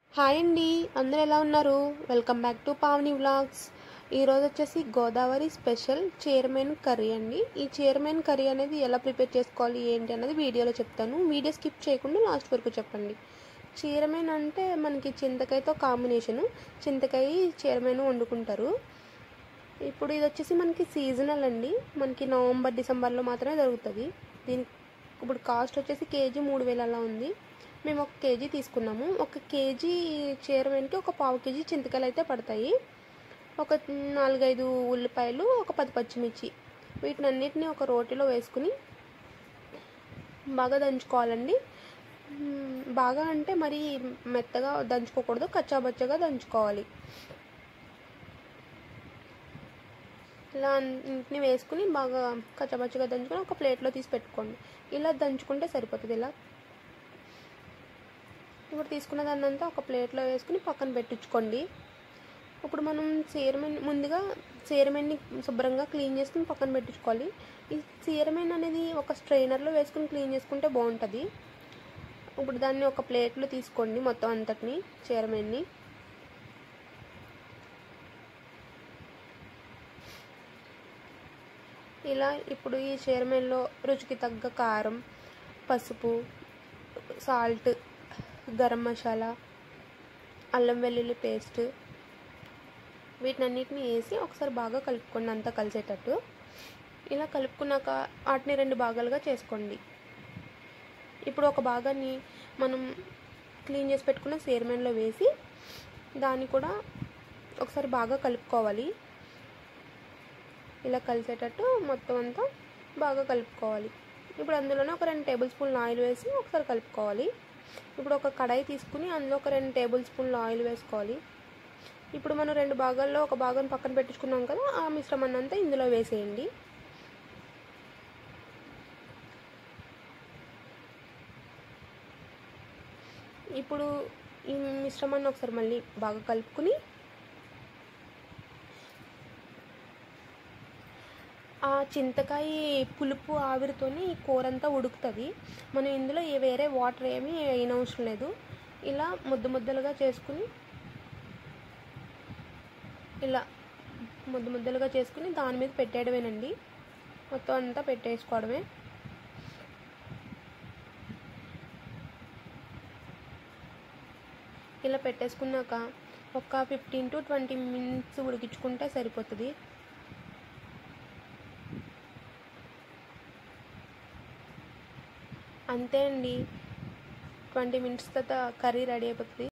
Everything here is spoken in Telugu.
హాయ్ అండి అందరూ ఎలా ఉన్నారు welcome back to Pavani vlogs ఈరోజు వచ్చేసి గోదావరి స్పెషల్ చైర్మన్ కర్రీ అండి ఈ చైర్మన్ కర్రీ అనేది ఎలా ప్రిపేర్ చేసుకోవాలి ఏంటి అన్నది వీడియోలో చెప్తాను వీడియో స్కిప్ చేయకుండా లాస్ట్ వరకు చెప్పండి చీరమేన్ అంటే మనకి చింతకాయతో కాంబినేషను చింతకాయ చీరమేను వండుకుంటారు ఇప్పుడు ఇది వచ్చేసి మనకి సీజనల్ అండి మనకి నవంబర్ డిసెంబర్లో మాత్రమే దొరుకుతుంది దీనికి ఇప్పుడు కాస్ట్ వచ్చేసి కేజీ మూడు వేలు అలా ఉంది మేము ఒక కేజీ తీసుకున్నాము ఒక కేజీ చీరమేన్కి ఒక పావు కేజీ చింతకాయలు అయితే పడతాయి ఒక నాలుగైదు ఉల్లిపాయలు ఒక పది పచ్చిమిర్చి వీటిని అన్నిటిని ఒక రోటిలో వేసుకుని బాగా దంచుకోవాలండి మ్, బాగా అంటే మరి మెత్తగా దంచుకోకూడదు కచ్చాబచ్చగా దంచుకోవాలి ఇలా అన్నింటిని వేసుకుని బాగా కచ్చబచ్చగా దంచుకొని ఒక ప్లేట్లో తీసి పెట్టుకోండి ఇలా దంచుకుంటే సరిపోతుంది ఇలా ఇప్పుడు తీసుకున్న దాన్ని అంతా ఒక ప్లేట్లో వేసుకుని పక్కన పెట్టించుకోండి ఇప్పుడు మనం చీరమెన్ ముందుగా చీరమెన్ని శుభ్రంగా క్లీన్ చేసుకుని పక్కన పెట్టించుకోవాలి ఈ చీరమెన్ అనేది ఒక స్ట్రైనర్లో వేసుకుని క్లీన్ చేసుకుంటే బాగుంటుంది ఇప్పుడు దాన్ని ఒక ప్లేట్లో తీసుకోండి మొత్తం అంతటిని చీరమెన్ని ఇలా ఇప్పుడు ఈ చీరమెన్లో రుచికి తగ్గ కారం పసుపు సాల్ట్ గరం మసాలా అల్లం వెల్లుల్లి పేస్ట్ వీటినన్నిటిని వేసి ఒకసారి బాగా కలుపుకోండి అంతా కలిసేటట్టు ఇలా కలుపుకున్నాక వాటిని రెండు భాగాలుగా చేసుకోండి ఇప్పుడు ఒక భాగాన్ని మనం క్లీన్ చేసి పెట్టుకున్న సేర్మెన్లో వేసి దాన్ని కూడా ఒకసారి బాగా కలుపుకోవాలి ఇలా కలిసేటట్టు మొత్తం అంతా బాగా కలుపుకోవాలి ఇప్పుడు అందులోనే ఒక రెండు టేబుల్ స్పూన్ల ఆయిల్ వేసి ఒకసారి కలుపుకోవాలి ఇప్పుడు ఒక కడాయి తీసుకుని అందులో ఒక రెండు టేబుల్ స్పూన్ల ఆయిల్ వేసుకోవాలి ఇప్పుడు మనం రెండు భాగాల్లో ఒక భాగం పక్కన పెట్టించుకున్నాం కదా ఆ మిశ్రమాన్ని అంతా ఇందులో వేసేయండి ఇప్పుడు ఈ మిశ్రమాన్ని ఒకసారి మళ్ళీ బాగా కలుపుకుని ఆ చింతకాయ పులుపు ఆవిరితోని ఈ కూర అంతా ఉడుకుతుంది మనం ఇందులో ఏ వేరే వాటర్ ఏమీ వేయనవసరం లేదు ఇలా ముద్ద ముద్దలుగా చేసుకుని ఇలా ముద్ద ముద్దలుగా చేసుకుని దాని మీద పెట్టేయడమేనండి మొత్తం అంతా పెట్టేసుకోవడమే ఇలా పెట్టేసుకున్నాక ఒక ఫిఫ్టీన్ టు ట్వంటీ మినిట్స్ ఉడికించుకుంటే సరిపోతుంది అంతే అండి ట్వంటీ మినిట్స్ తర్వాత కర్రీ రెడీ అయిపోతుంది